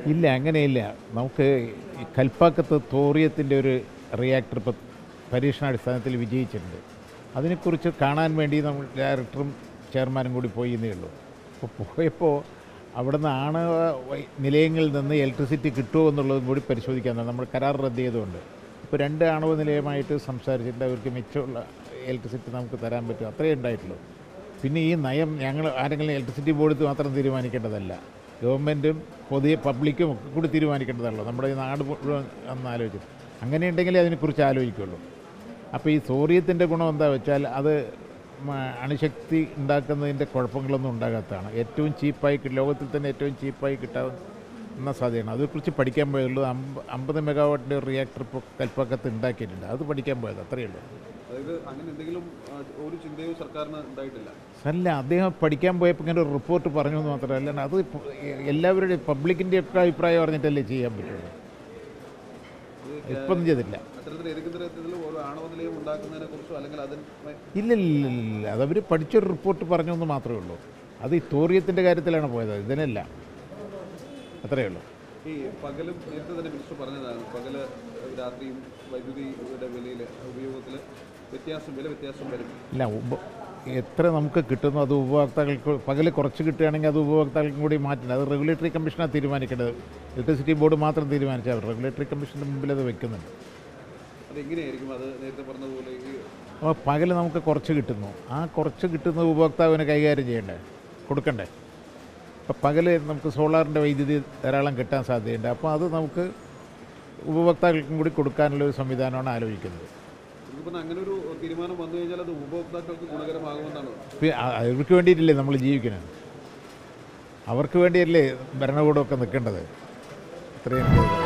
ഇല്ല അങ്ങനെയില്ല നമുക്ക് ഈ കൽപ്പാക്കത്ത് തോറിയത്തിൻ്റെ ഒരു റിയാക്ടർ ഇപ്പോൾ പരീക്ഷണാടിസ്ഥാനത്തിൽ വിജയിച്ചിട്ടുണ്ട് അതിനെക്കുറിച്ച് കാണാൻ വേണ്ടി നമ്മൾ ഡയറക്ടറും ചെയർമാനും കൂടി പോയി എന്നേ ഉള്ളൂ അപ്പോൾ പോയപ്പോൾ അവിടുന്ന് ആണവ വൈ- നിലയങ്ങളിൽ നിന്ന് ഇലക്ട്രിസിറ്റി കിട്ടുമോ എന്നുള്ളതും കൂടി പരിശോധിക്കാൻ നമ്മൾ കരാർ റദ്ദ് ചെയ്തുകൊണ്ട് ഇപ്പോൾ രണ്ട് ആണവ നിലയമായിട്ട് സംസാരിച്ചിട്ട് അവർക്ക് മിച്ചമുള്ള ഇലക്ട്രിസിറ്റി നമുക്ക് തരാൻ പറ്റും അത്രയേ ഉണ്ടായിട്ടുള്ളൂ പിന്നെ ഈ നയം ഞങ്ങൾ ആരെങ്കിലും ഇലക്ട്രിസിറ്റി ബോർഡ് മാത്രം തീരുമാനിക്കേണ്ടതല്ല ഗവൺമെൻറ്റും പൊതുവെ പബ്ലിക്കും ഒക്കെ കൂടി തീരുമാനിക്കേണ്ടതല്ലോ നമ്മുടെ ഈ നാട് മുഴുവൻ ഒന്ന് ആലോചിച്ചു അങ്ങനെയുണ്ടെങ്കിലേ അതിനെക്കുറിച്ച് ആലോചിക്കുള്ളൂ അപ്പോൾ ഈ സോറിയത്തിൻ്റെ ഗുണം എന്താ വെച്ചാൽ അത് മ- അണുശക്തി ഉണ്ടാക്കുന്നതിൻ്റെ കുഴപ്പങ്ങളൊന്നും ഉണ്ടാകാത്തതാണ് ഏറ്റവും ചീപ്പായി കി- ലോകത്തിൽ തന്നെ ഏറ്റവും ചീപ്പായി കിട്ടാവുന്ന സാധ്യതയാണ് അതേക്കുറിച്ച് പഠിക്കാൻ പോയുള്ളൂ അമ്പ അമ്പത് മെഗാവാട്ടിൻ്റെ ഒരു റിയാക്ടർ ഇപ്പോൾ കൽപ്പാക്കത്ത് ഉണ്ടാക്കിയിട്ടുണ്ട് അത് പഠിക്കാൻ പോയത് അത്രയേ ഉള്ളൂ അതായത് അങ്ങനെ എന്തെങ്കിലും ആ, ഒരു ചിന്തയും സർക്കാരിന് ഉണ്ടായിട്ടില്ല അല്ല അദ്ദേഹം പഠിക്കാൻ പോയപ്പോൾ ഇങ്ങനെ ഒരു റിപ്പോർട്ട് പറഞ്ഞു എന്ന് മാത്രമല്ല അല്ലാണ്ട് അത് ഇപ്പൊ എല്ലാവരുടെയും പബ്ലിക്കിൻ്റെ ഒക്കെ അഭിപ്രായം പറഞ്ഞിട്ടല്ലേ ചെയ്യാൻ പറ്റുള്ളൂ ഇപ്പം ഒന്നും ചെയ്തില്ല അത്തരത്തിൽ ഏതെങ്കിലും തരത്തിൽ ഓരോ ആണവ നിലയം ഉണ്ടാക്കുന്നതിനെ കുറിച്ചോ അല്ലെങ്കിൽ അതിന് ഇല്ല ഇല്ല ഇല്ല, ഇല്ല അതവർ പഠിച്ചൊരു റിപ്പോർട്ട് പറഞ്ഞു എന്ന് മാത്രമേ ഉള്ളൂ അത് ഈ തോറിയത്തിൻ്റെ കാര്യത്തിലാണ് പോയത് ഇതിനല്ല അത്രയേ ഉള്ളൂ ഈ പകലും നേരത്തെ തന്നെ മിനിസ്റ്റർ പറഞ്ഞതാണ് പകല് രാത്രിയും വൈദ്യുതിയുടെ വിലയിൽ ഉപയോഗത്തിൽ വ്യത്യാസം വില വ്യത്യാസം വരും ഇല്ല ഉപ എത്ര നമുക്ക് കിട്ടുന്നു അത് ഉപഭോക്താക്കൾക്ക് പകൽ കുറച്ച് കിട്ടുകയാണെങ്കിൽ അത് ഉപഭോക്താക്കൾക്കും കൂടി മാറ്റണം അത് റെഗുലേറ്ററി കമ്മീഷനാണ് തീരുമാനിക്കേണ്ടത് ഇലക്ട്രിസിറ്റി ബോർഡ് മാത്രം തീരുമാനിച്ചാൽ റെഗുലേറ്ററി കമ്മീഷൻ്റെ മുമ്പിൽ അത് വെക്കുന്നുണ്ട് അതെങ്ങനെയായിരിക്കും അത് നേരത്തെ പറഞ്ഞതുപോലെ ഈ അപ്പോൾ പകൽ നമുക്ക് കുറച്ച് കിട്ടുന്നു ആ കുറച്ച് കിട്ടുന്ന ഉപഭോക്താവിന് കൈകാര്യം ചെയ്യണ്ടേ കൊടുക്കണ്ടേ അപ്പോൾ പകൽ നമുക്ക് സോളാറിൻ്റെ വൈദ്യുതി ധാരാളം കിട്ടാൻ സാധ്യതയുണ്ട് അപ്പോൾ അത് നമുക്ക് ഉപഭോക്താക്കൾക്കും കൂടി കൊടുക്കാനുള്ള ഒരു സംവിധാനമാണ് ആലോചിക്കുന്നത് എനിക്ക് പറഞ്ഞാൽ അങ്ങനെ ഒരു തീരുമാനം വന്നു കഴിഞ്ഞാൽ അത് ഉപഭോക്താക്കൾക്ക് ഗുണകരമാകുമെന്നാണ് പി- അ- അവർക്ക് വേണ്ടിയിട്ടല്ലേ നമ്മൾ ജീവിക്കുന്നത് അവർക്ക് വേണ്ടിയല്ലേ ഭരണകൂടമൊക്കെ നിൽക്കേണ്ടത് ഇത്രയും